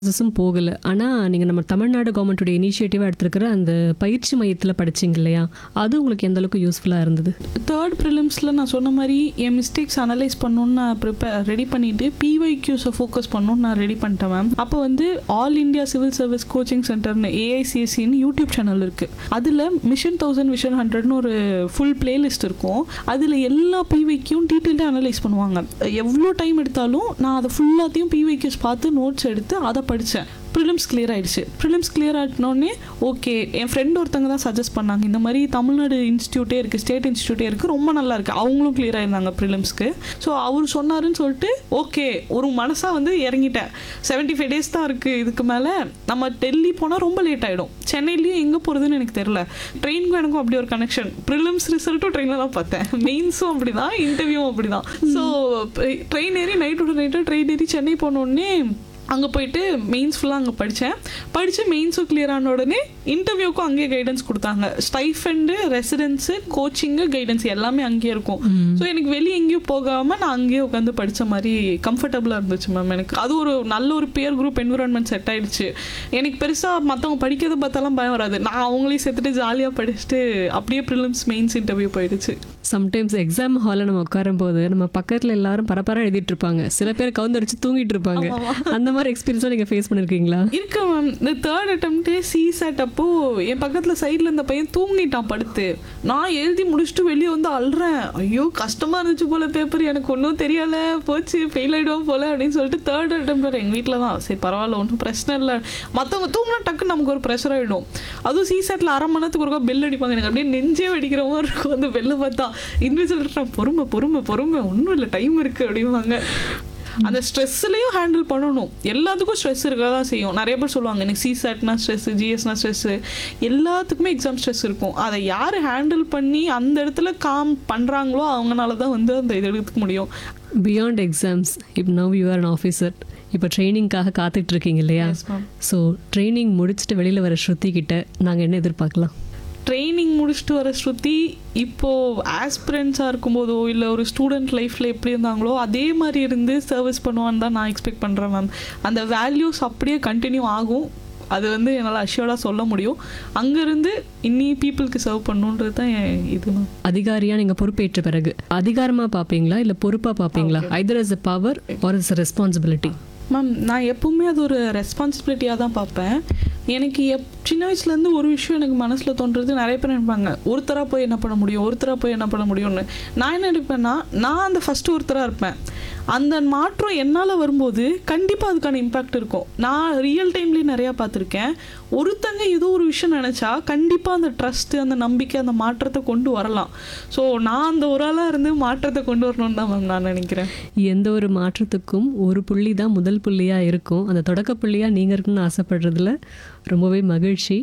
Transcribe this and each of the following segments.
ப்ராசஸும் போகல. ஆனா, நீங்க நம்ம தமிழ்நாடு கவர்மெண்ட்டோட இனிஷியேட்டிவா எடுத்திருக்கிற அந்த பயிற்சி மையத்தில படிச்சீங்க இல்லையா? அது உங்களுக்கு எந்த அளவுக்கு யூஸ்ஃபுல்லா இருந்தது? தேர்ட் ப்ரிலிம்ஸில் நான் சொன்ன மாதிரி என் மிஸ்டேக்ஸ் அனலைஸ் பண்ணணும்னு நான் ப்ரிப்பேர் ரெடி பண்ணிவிட்டு பிஒய்க்யூஸை ஃபோக்கஸ் பண்ணணும்னு நான் ரெடி பண்ணிட்டேன் மேம் அப்போ வந்து all India civil service coaching சென்டர்னு ஏஐசிஎஸ்சின்னு யூடியூப் சேனல் இருக்குது அதில் மிஷன் தௌசண்ட் விஷன் ஹண்ட்ரட்னு ஒரு ஃபுல் பிளேலிஸ்ட் இருக்கும் அதில் எல்லா பிவைக்கும் டீட்டெயில்டாக அனலைஸ் பண்ணுவாங்க எவ்வளோ டைம் எடுத்தாலும் நான் அதை ஃபுல்லாத்தையும் பிவைக்யூஸ் பார்த்து நோட்ஸ் எடுத்து அதை படித்தேன் ப்ரிலிம்ஸ் கிளியர் ஆயிடுச்சு ப்ரிலிம்ஸ் கிளியர் ஆகிட்டோடனே ஓகே என் ஃப்ரெண்ட் ஒருத்தங்க தான் சஜஸ்ட் பண்ணாங்க இந்த மாதிரி தமிழ்நாடு இன்ஸ்டியூட்டே இருக்குது ஸ்டேட் இன்ஸ்டியூட்டே இருக்குது ரொம்ப நல்லா இருக்குது அவங்களும் கிளியர் ஆயிருந்தாங்க ப்ரிலிம்ஸ்க்கு ஸோ அவர் சொன்னாருன்னு சொல்லிட்டு ஓகே ஒரு மனசாக வந்து இறங்கிட்டேன் செவன்ட்டி ஃபைவ் டேஸ் தான் இருக்குது இதுக்கு மேலே நம்ம டெல்லி போனால் ரொம்ப லேட் ஆகிடும் சென்னையிலையும் எங்கே போகிறதுன்னு எனக்கு தெரில ட்ரெயினுக்கும் எனக்கும் அப்படி ஒரு கனெக்ஷன் ப்ரிலிம்ஸ் ரிசல்ட்டும் ட்ரெயினில் தான் பார்த்தேன் மெயின்ஸும் அப்படி தான் இன்டர்வியூவும் அப்படி தான் ஸோ ட்ரெயின் ஏறி நைட்டோட நைட்டு ட்ரெயின் ஏறி சென்னை போனோடனே அங்கே போயிட்டு மெயின்ஸ் ஃபுல்லாக அங்கே படித்தேன் படித்து மெயின்ஸும் கிளியர் ஆன உடனே இன்டர்வியூக்கும் அங்கேயே கைடன்ஸ் கொடுத்தாங்க ஸ்டைஃபண்டு ரெசிடென்ஸு கோச்சிங்கு கைடன்ஸ் எல்லாமே அங்கேயே இருக்கும் ஸோ எனக்கு வெளியே எங்கேயும் போகாமல் நான் அங்கேயே உட்காந்து படித்த மாதிரி கம்ஃபர்டபுளாக இருந்துச்சு மேம் எனக்கு அது ஒரு நல்ல ஒரு பேர் குரூப் என்விரான்மெண்ட் செட் ஆயிடுச்சு எனக்கு பெருசாக மற்றவங்க படிக்கிறத பார்த்தாலாம் பயம் வராது நான் அவங்களையும் சேர்த்துட்டு ஜாலியாக படிச்சுட்டு அப்படியே ப்ரிலிம்ஸ் மெயின்ஸ் இன்டர்வியூ போயிடுச்சு சம்டைம்ஸ் எக்ஸாம் ஹாலில் நம்ம உட்காரும்போது நம்ம பக்கத்தில் எல்லாரும் பரபரா எழுதிட்டு இருப்பாங்க. சில பேர் கவுந்தடிச்சு தூங்கிட்டு இருப்பாங்க. அந்த மாதிரி எக்ஸ்பீரியன்ஸ்லாம் நீங்க ஃபேஸ் பண்ணியிருக்கீங்களா? இருக்கு மேம் இந்த தேர்ட் அட்டம்ப்டே சி செட் அப்போ என் பக்கத்தில் சைடில் இந்த பையன் தூங்கிட்டான் படுத்து நான் எழுதி முடிச்சுட்டு வெளியே வந்து அழுறேன் ஐயோ கஷ்டமாக இருந்துச்சு போல பேப்பர் எனக்கு ஒன்றும் தெரியல போச்சு ஃபெயில் ஆகிடுவோம் போல அப்படின்னு சொல்லிட்டு தேர்ட் அட்டம்ப்ட் எங்கள் வீட்டில் தான் சரி பரவாயில்ல ஒன்றும் பிரச்சனை இல்லை மற்றவங்க தூங்கினா டக்குன்னு நமக்கு ஒரு ப்ரெஷர் ஆகிடும் அதுவும் சி செட்டில் அரை மணி நேரத்துக்கு ஒருக்கா பெல் அடிப்பாங்க எனக்கு அப்படியே நெஞ்சே வெடிக்கிற மாதிரி இருக்கும் அந்த பெல்லை பார்த்தா இன்விசிபிலிட்டி பொறுமை பொறுமை பொறுமை ஒன்றும் இல்லை டைம் இருக்குது அப்படிம்பாங்க அந்த ஸ்ட்ரெஸ்லையும் ஹேண்டில் பண்ணணும் எல்லாத்துக்கும் ஸ்ட்ரெஸ் இருக்க தான் செய்யும் நிறைய பேர் சொல்லுவாங்க எனக்கு சிசேட்னா ஸ்ட்ரெஸ் ஜிஎஸ்னா ஸ்ட்ரெஸ்ஸு எல்லாத்துக்குமே எக்ஸாம் ஸ்ட்ரெஸ் இருக்கும் அதை யார் ஹேண்டில் பண்ணி அந்த இடத்துல காம் பண்ணுறாங்களோ அவங்கனால தான் வந்து அந்த இது எடுத்துக்க முடியும் பியாண்ட் எக்ஸாம்ஸ் இப்போ now you are an officer இப்போ ட்ரைனிங்காக காத்துட்டு இருக்கீங்க இல்லையா? Yes, ma'am. ஸோ ட்ரைனிங் முடிச்சுட்டு வெளியில் வர ஸ்ருதி கிட்ட நாங்கள் என்ன எதிர்பார்க்கலாம்? ட்ரைனிங் முடிச்சுட்டு வர ஸ்ருதி இப்போது ஆஸ்பிரண்ட்ஸாக இருக்கும்போதோ இல்லை ஒரு ஸ்டூடெண்ட் லைஃப்பில் எப்படி இருந்தாங்களோ அதே மாதிரி இருந்து சர்வீஸ் பண்ணுவான்னு தான் நான் எக்ஸ்பெக்ட் பண்ணுறேன் மேம் அந்த வேல்யூஸ் அப்படியே கண்டினியூ ஆகும் அது வந்து என்னால் அஷ்யூர்டாக சொல்ல முடியும் அங்கேருந்து இன்னி பீப்புளுக்கு சர்வ் பண்ணணுன்றது தான் என் இது மேம் அதிகாரியா நீங்க பொறுப்பேற்ற பிறகு அதிகாரமா பாப்பீங்களா இல்ல பொறுப்பா பாப்பீங்களா either as a power or as a responsibility ma'am நான் எப்பவுமே அது ஒரு ரெஸ்பான்சிபிலிட்டியாக தான் பார்ப்பேன் எனக்கு எப் சின்ன வயசுலேருந்து ஒரு விஷயம் எனக்கு மனசில் தோன்றது நிறைய பேர் நினைப்பாங்க ஒருத்தராக போய் என்ன பண்ண முடியும் ஒருத்தராக போய் என்ன பண்ண முடியும்னு நான் என்ன நினைப்பேன்னா நான் அந்த ஃபஸ்ட்டு ஒருத்தராக இருப்பேன் அந்த மாற்றம் என்னால் வரும்போது கண்டிப்பாக அதுக்கான இம்பேக்ட் இருக்கும் நான் ரியல் டைம்லேயே நிறையா பார்த்துருக்கேன் ஒருத்தங்க ஏதோ ஒரு விஷயம் நினச்சா கண்டிப்பாக அந்த ட்ரஸ்ட்டு அந்த நம்பிக்கை அந்த மாற்றத்தை கொண்டு வரலாம் ஸோ நான் அந்த ஒரு ஆளாக இருந்து மாற்றத்தை கொண்டு வரணும்னு தான் மேம் நான் நினைக்கிறேன் எந்த ஒரு மாற்றத்துக்கும் ஒரு புள்ளி தான் முதல் புள்ளியா இருக்கும் அந்த தொடக்க புள்ளியா நீங்க இருக்கணும்னு ஆசைப்படுறதுல ரொம்பவே மகிழ்ச்சி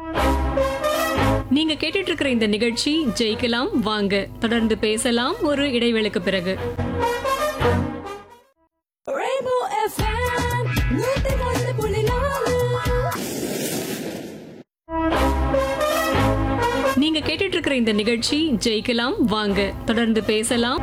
நீங்க கேட்டுட்டு இருக்கிற இந்த நிகழ்ச்சி ஜெயிக்கலாம் வாங்க தொடர்ந்து பேசலாம் ஒரு இடைவேளைக்கு பிறகு Rainbow FM, நூத்தி ஒன்று புள்ளி நாலு. நீங்க கேட்டுட்டு இருக்கிற இந்த நிகழ்ச்சி ஜெயிக்கலாம் வாங்க தொடர்ந்து பேசலாம்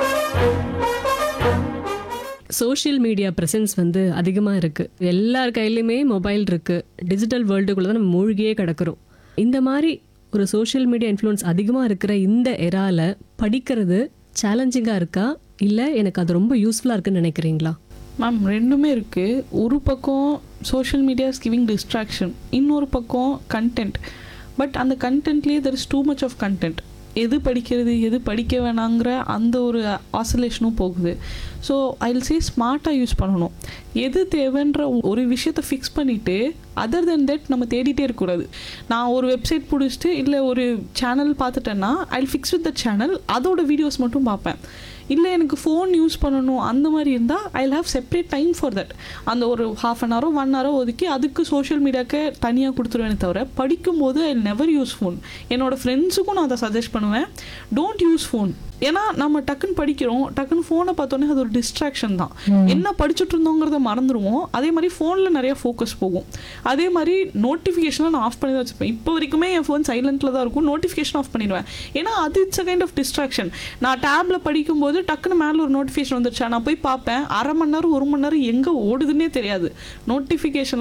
சோஷியல் மீடியா ப்ரெசன்ஸ் வந்து அதிகமாக இருக்குது எல்லார் கையிலையுமே மொபைல் இருக்குது டிஜிட்டல் வேர்ல்டுக்குள்ளே தான் நம்ம மூழ்கியே கிடக்கிறோம் இந்த மாதிரி ஒரு சோஷியல் மீடியா இன்ஃப்ளூயன்ஸ் அதிகமாக இருக்கிற இந்த எரால படிக்கிறது சேலஞ்சிங்காக இருக்கா இல்லை எனக்கு அது ரொம்ப யூஸ்ஃபுல்லாக இருக்குன்னு நினைக்கிறீங்களா மேம் ரெண்டுமே இருக்குது ஒரு பக்கம் சோஷியல் மீடியாஸ் கிவிங் டிஸ்ட்ராக்ஷன் இன்னொரு பக்கம் கண்டென்ட் பட் அந்த கண்டென்ட்லேயே there is too much of content எது படிக்கிறது எது படிக்க வேணாங்கிற அந்த ஒரு ஆசோலேஷனும் போகுது ஸோ ஐல் சே ஸ்மார்ட்டாக யூஸ் பண்ணணும் எது தேவைன்ற ஒரு விஷயத்தை ஃபிக்ஸ் பண்ணிவிட்டு அதர் தென் தட் நம்ம தேடிட்டே இருக்கக்கூடாது நான் ஒரு வெப்சைட் பிடிச்சிட்டு இல்லை ஒரு சேனல் பார்த்துட்டேன்னா I fix with the channel அதோட வீடியோஸ் மட்டும் பார்ப்பேன் இல்லை எனக்கு ஃபோன் யூஸ் பண்ணணும் அந்த மாதிரி இருந்தால் I have separate time for that அந்த ஒரு ஹாஃப் அன் ஹவரோ ஒன் ஹவரோ ஒதுக்கி அதுக்கு சோஷியல் மீடியாவுக்கு தனியாக கொடுத்துருவேனே தவிர படிக்கும்போது ஐ நெவர் யூஸ் ஃபோன் என்னோட ஃப்ரெண்ட்ஸுக்கும் நான் அதை சஜஸ்ட் பண்ணுவேன் டோன்ட் யூஸ் ஃபோன் ஏன்னா நம்ம டக்குன்னு படிக்கிறோம் டக்குன்னு ஃபோனை பார்த்தோன்னே அது ஒரு டிஸ்ட்ராக்ஷன் தான் என்ன படிச்சுட்டு இருந்தோங்கிறத மறந்துடுவோம் அதே மாதிரி ஃபோனில் நிறைய ஃபோக்கஸ் போகும் அதே மாதிரி நோட்டிஃபிகேஷனை நான் ஆஃப் பண்ணி தான் வச்சுப்பேன் இப்போ வரைக்குமே என் ஃபோன் சைலண்ட்டில் தான் இருக்கும் நோட்டிஃபிகேஷன் ஆஃப் பண்ணிடுவேன் ஏன்னா அது it's a kind of distraction நான் டேப்ல படிக்கும்போது டக்குன்னு மேலே ஒரு நோட்டிஃபிகேஷன் வந்துருச்சா நான் போய் பார்ப்பேன் அரை மணி நேரம் ஒரு மணி நேரம் எங்கே ஓடுதுன்னே தெரியாது நோட்டிஃபிகேஷன்